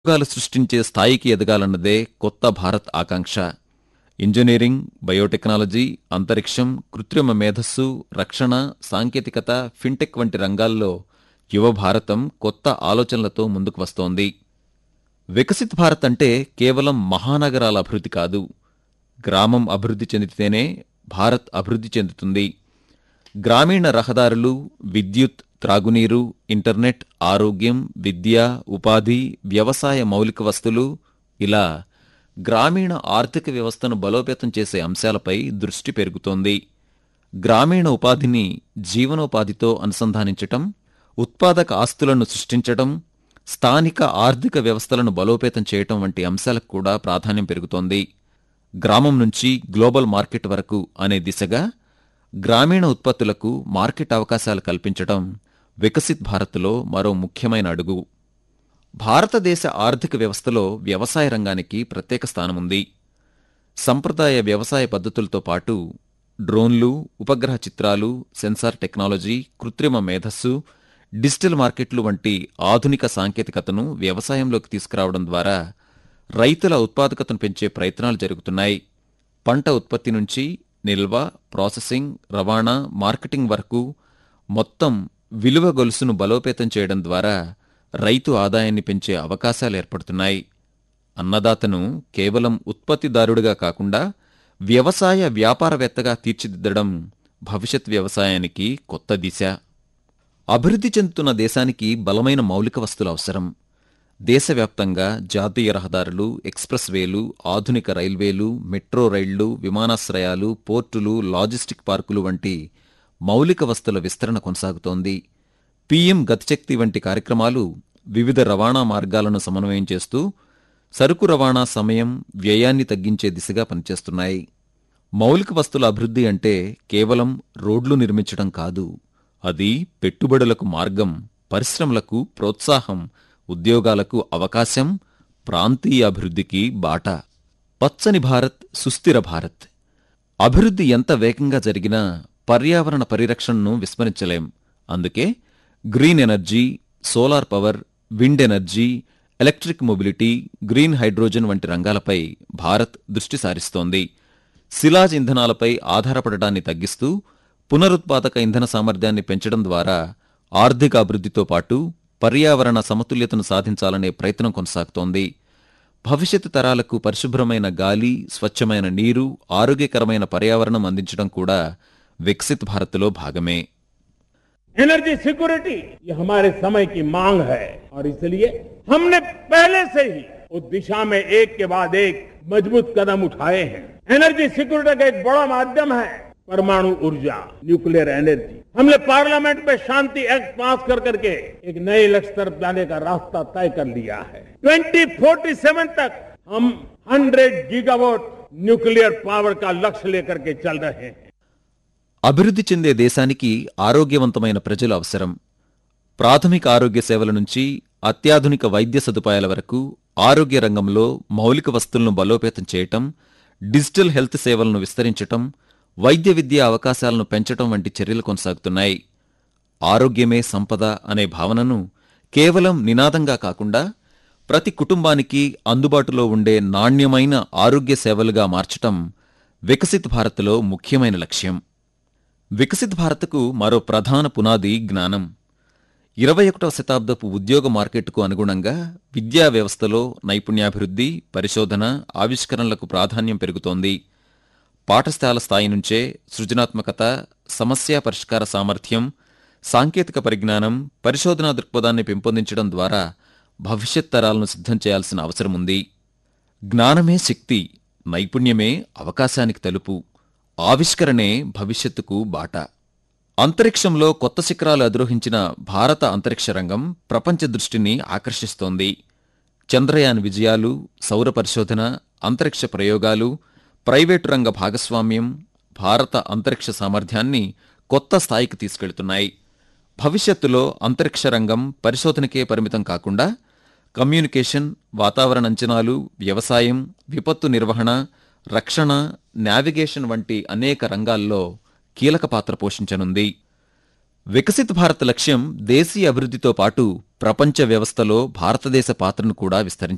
ఉద్యోగాలు సృష్టించే స్థాయికి ఎదగాలన్నదే కొత్త భారత్ ఆకాంక్ష ఇంజనీరింగ్ బయోటెక్నాలజీ అంతరిక్షం కృత్రిమ మేధస్సు రక్షణ సాంకేతికత ఫిన్టెక్ వంటి రంగాల్లో యువ భారతం కొత్త ఆలోచనలతో ముందుకు వస్తోంది వికసిత్ భారత్ అంటే కేవలం మహానగరాల అభివృద్ధి కాదు గ్రామం అభివృద్ధి చెందితేనే భారత్ అభివృద్ధి చెందుతుంది గ్రామీణ రహదారులు విద్యుత్ త్రాగునీరు ఇంటర్నెట్ ఆరోగ్యం విద్య ఉపాధి వ్యవసాయ మౌలిక వస్తులు ఇలా గ్రామీణ ఆర్థిక వ్యవస్థను బలోపేతం చేసే అంశాలపై దృష్టి పెరుగుతోంది గ్రామీణ ఉపాధిని జీవనోపాధితో అనుసంధానించటం ఉత్పాదక ఆస్తులను సృష్టించటం స్థానిక ఆర్థిక వ్యవస్థలను బలోపేతం చేయటం వంటి అంశాలకు కూడా ప్రాధాన్యం పెరుగుతోంది గ్రామం నుంచి గ్లోబల్ మార్కెట్ వరకు అనే దిశగా గ్రామీణ ఉత్పత్తులకు మార్కెట్ అవకాశాలు కల్పించడం వికసిత్ భారత్లో మరో ముఖ్యమైన అడుగు భారతదేశ ఆర్థిక వ్యవస్థలో వ్యవసాయ రంగానికి ప్రత్యేక స్థానముంది సంప్రదాయ వ్యవసాయ పద్ధతులతో పాటు డ్రోన్లు ఉపగ్రహ చిత్రాలు సెన్సార్ టెక్నాలజీ కృత్రిమ మేధస్సు డిజిటల్ మార్కెట్లు వంటి ఆధునిక సాంకేతికతను వ్యవసాయంలోకి తీసుకురావడం ద్వారా రైతుల ఉత్పాదకతను పెంచే ప్రయత్నాలు జరుగుతున్నాయి పంట ఉత్పత్తి నుంచి నిల్వ ప్రాసెసింగ్ రవాణా మార్కెటింగ్ వరకు మొత్తం విలువ గొలుసును బలోపేతం చేయడం ద్వారా రైతు ఆదాయాన్ని పెంచే అవకాశాలు ఏర్పడుతున్నాయి అన్నదాతను కేవలం ఉత్పత్తిదారుడిగా కాకుండా వ్యవసాయ వ్యాపారవేత్తగా తీర్చిదిద్దడం భవిష్యత్ వ్యవసాయానికి కొత్త దిశ అభివృద్ధి చెందుతున్న దేశానికి బలమైన మౌలిక వస్తువులు అవసరం దేశవ్యాప్తంగా జాతీయ రహదారులు ఎక్స్ప్రెస్ వేలు ఆధునిక రైల్వేలు మెట్రో రైళ్లు విమానాశ్రయాలు పోర్టులు లాజిస్టిక్ పార్కులు వంటి మౌలిక వస్తువుల విస్తరణ కొనసాగుతోంది పీఎం గతిశక్తి వంటి కార్యక్రమాలు వివిధ రవాణా మార్గాలను సమన్వయం చేస్తూ సరుకు రవాణా సమయం వ్యయాన్ని తగ్గించే దిశగా పనిచేస్తున్నాయి మౌలిక వస్తువుల అభివృద్ధి అంటే కేవలం రోడ్లు నిర్మించడం కాదు అది పెట్టుబడులకు మార్గం పరిశ్రమలకు ప్రోత్సాహం ఉద్యోగాలకు అవకాశం ప్రాంతీయ అభివృద్ధికి బాట పచ్చని భారత్ సుస్థిర భారత్ అభివృద్ధి ఎంత వేగంగా జరిగినా పర్యావరణ పరిరక్షణను విస్మరించలేం అందుకే green energy solar power wind energy electric mobility green hydrogen వంటి రంగాలపై భారత్ దృష్టి సారిస్తోంది శిలాజ్ ఇంధనాలపై ఆధారపడటాన్ని తగ్గిస్తూ పునరుత్పాదక ఇంధన సామర్థ్యాన్ని పెంచడం ద్వారా ఆర్థిక అభివృద్ధితో పాటు పర్యావరణ సమతుల్యతను సాధించాలనే ప్రయత్నం కొనసాగుతోంది భవిష్యత్తు తరాలకు పరిశుభ్రమైన గాలి స్వచ్ఛమైన నీరు ఆరోగ్యకరమైన పర్యావరణం అందించడం కూడా వికసిత్ భారత్లో భాగమే एनर्जी सिक्योरिटी ये हमारे समय की मांग है और इसलिए हमने पहले से ही उस दिशा में एक के बाद एक मजबूत कदम उठाए हैं एनर्जी सिक्योरिटी का एक बड़ा माध्यम है परमाणु ऊर्जा न्यूक्लियर एनर्जी हमने पार्लियामेंट में शांति एक्ट पास कर करके एक नए लक्ष्य तरफ जाने का रास्ता तय कर लिया है 2047 तक हम 100 गीगावाट न्यूक्लियर पावर का लक्ष्य लेकर के चल रहे हैं అభివృద్ధి చెందే దేశానికి ఆరోగ్యవంతమైన ప్రజలు అవసరం ప్రాథమిక ఆరోగ్య సేవల నుంచి అత్యాధునిక వైద్య సదుపాయాల వరకు ఆరోగ్య రంగంలో మౌలిక వస్తువులను బలోపేతం చేయటం డిజిటల్ హెల్త్ సేవలను విస్తరించటం వైద్య విద్యా అవకాశాలను పెంచటం వంటి చర్యలు కొనసాగుతున్నాయి ఆరోగ్యమే సంపద అనే భావనను కేవలం నినాదంగా కాకుండా ప్రతి కుటుంబానికి అందుబాటులో ఉండే నాణ్యమైన ఆరోగ్య సేవలుగా మార్చటం వికసిత్ భారత్లో ముఖ్యమైన లక్ష్యం వికసిత్ భారత్కు మరో ప్రధాన పునాది జ్ఞానం ఇరవై ఒకటవ శతాబ్దపు ఉద్యోగ మార్కెట్కు అనుగుణంగా విద్యా వ్యవస్థలో నైపుణ్యాభివృద్ధి పరిశోధన ఆవిష్కరణలకు ప్రాధాన్యం పెరుగుతోంది పాఠశాల స్థాయి నుంచే సృజనాత్మకత సమస్యా పరిష్కార సామర్థ్యం సాంకేతిక పరిజ్ఞానం పరిశోధనా దృక్పథాన్ని పెంపొందించడం ద్వారా భవిష్యత్ తరాలను సిద్ధం చేయాల్సిన అవసరముంది జ్ఞానమే శక్తి నైపుణ్యమే అవకాశానికి తలుపు ఆవిష్కరణే భవిష్యత్తుకు బాట అంతరిక్షంలో కొత్త శిఖరాలు అధిరోహించిన భారత అంతరిక్ష రంగం ప్రపంచ దృష్టిని ఆకర్షిస్తోంది చంద్రయాన్ విజయాలు సౌర పరిశోధన అంతరిక్ష ప్రయోగాలు ప్రైవేటు రంగ భాగస్వామ్యం భారత అంతరిక్ష సామర్థ్యాన్ని కొత్త స్థాయికి తీసుకెళ్తున్నాయి భవిష్యత్తులో అంతరిక్ష రంగం పరిశోధనకే పరిమితం కాకుండా కమ్యూనికేషన్ వాతావరణ అంచనాలు వ్యవసాయం విపత్తు నిర్వహణ రక్షణ నావిగేషన్ వంటి అనేక రంగాల్లో కీలక పాత్ర పోషించనుంది వికసిత్ భారత్ లక్ష్యం దేశీయ అభివృద్ధితో పాటు ప్రపంచ వ్యవస్థలో భారతదేశ పాత్రను కూడా విస్తరించడం